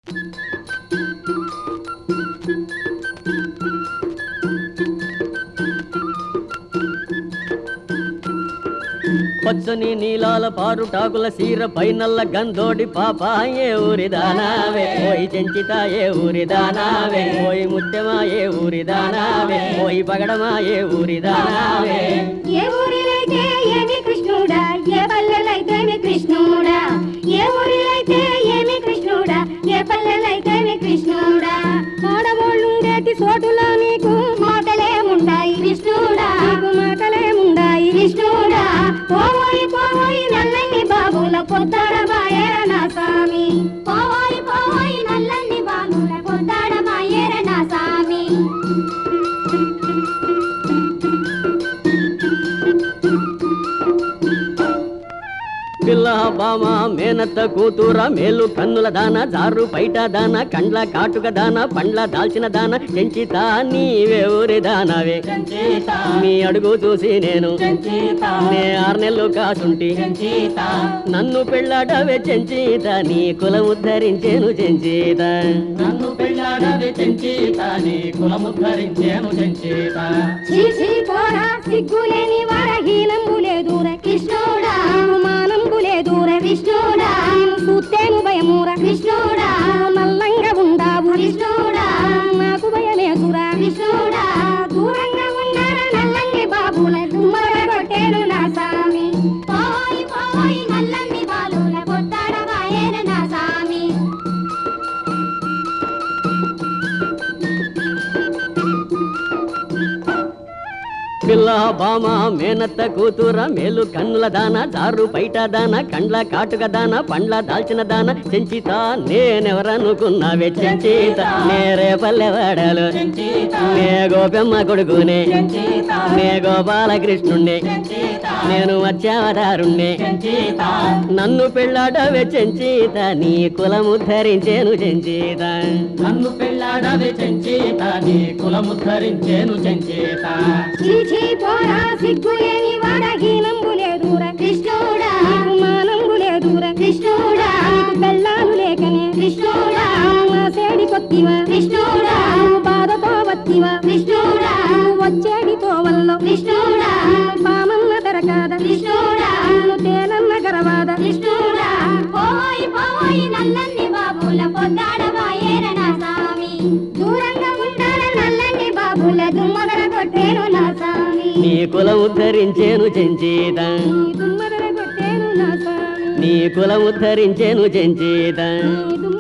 పచ్చని నీలాల పారుటాకుల సీర పైనల్ల గంధోడి పాప ఏ ఊరి దానావే పోయి చెంచితా ఏ ఊరి దానావే పోయి ముత్యమా ఏ ఊరి దానావే పోయి పగడమా ఏ ఊరి దానావే ఏ ఊరిలైతే ఏమి కృష్ణుడా ఏ పల్లెలైతేమి కృష్ణుడా ఏ ఊరిలైతే ఏమి కృష్ణుడా ఏ పల్లెలైతేమి కృష్ణుడా ఆడవాళ్ళుండేటి చోటులో నీకు మాటలేముండాయి కృష్ణుడా నీకు మాటలేముండాయి కృష్ణుడా పోవోయి పోవోయి నల్లని బాబుల పొద్దాడ బాయేర నా స్వామి పోవోయి పోవోయి నల్లని బాబుల పొద్దాడ బాయేర నా స్వామి పిల్ల బామ మేనత్త కూతుర మేలు కన్నుల దాన జారు పైట దాన కండ్ల కాటుక దాన పండ్ల దాల్చిన దాన చెంచితా నీవే ఊరి దానవే నీ అడుగు చూసి నేను నే ఆరు నెలలు కాసుంటి నన్ను పెళ్ళాడవే చెంచిత నీ కులం ఉద్ధరించేను చెంచిత నన్ను పెళ్ళాడవి చెంచేత నీ కులముద్ధరించేను చెంచేత చీచి పోరా సిగ్గులేని వారహీనంబు లేదుర కృష్ణుడా మానంబు లేదుర విష్ణుడా సూత్తేను భయముర కృష్ణుడా నల్లంగా ఉండావు కృష్ణుడా నాకు భయమేసురా కృష్ణుడా దూరంగా ఉన్నారా నల్లంగి బాబుల దుమ్మర కొట్టేను నా సామి పోయి పోయి నల్లంగి బాలుల కొట్టాడ వాయేన నా సామి పిల్ల బామ మేనత్త కూతుర మేలు కన్నుల దాన జారు పైట దాన కండ్ల కాటుక దాన పండ్ల దాల్చిన దాన చెంచిత నేనెవరనుకున్నావే చెంచిత నేరే పల్లెవాడలు నే గోపెమ్మ కొడుకునే నే గోపాలకృష్ణుణ్ణి నేను వచ్చావదారుణ్ణి నన్ను పెళ్ళాడవే చెంచిత నీ కులముద్ధరించేను చెంచిత నన్ను పెళ్ళాడవి చెంచేత నీ కులముద్ధరించేను చెంచేత చీచి పోరా సిగ్గులేని వాడహీనంబు లేదుర కృష్ణుడా మానంబు లేదుర కృష్ణుడా నీకు బెల్లాలు లేకనే కృష్ణుడా నా సేడి కొత్తివా కృష్ణుడా బాధతో వత్తివా కృష్ణుడా వచ్చేడి తోవల్లో కృష్ణుడా బామన్న దరకాద కృష్ణుడా తేనన్న గరవాద కృష్ణుడా పోయి పోయి నల్లని బాబుల పొద్దాడ వాయేరణ స్వామి దూరంగా ఉండాల నల్లని బాబుల దుమ్మగర కొట్టేను నా స్వామి నీ కులముద్ధరించేను చెంచిత దుమ్మగర కొట్టేను నా స్వామి నీ కులముద్ధరించేను చెంచిత దుమ్మ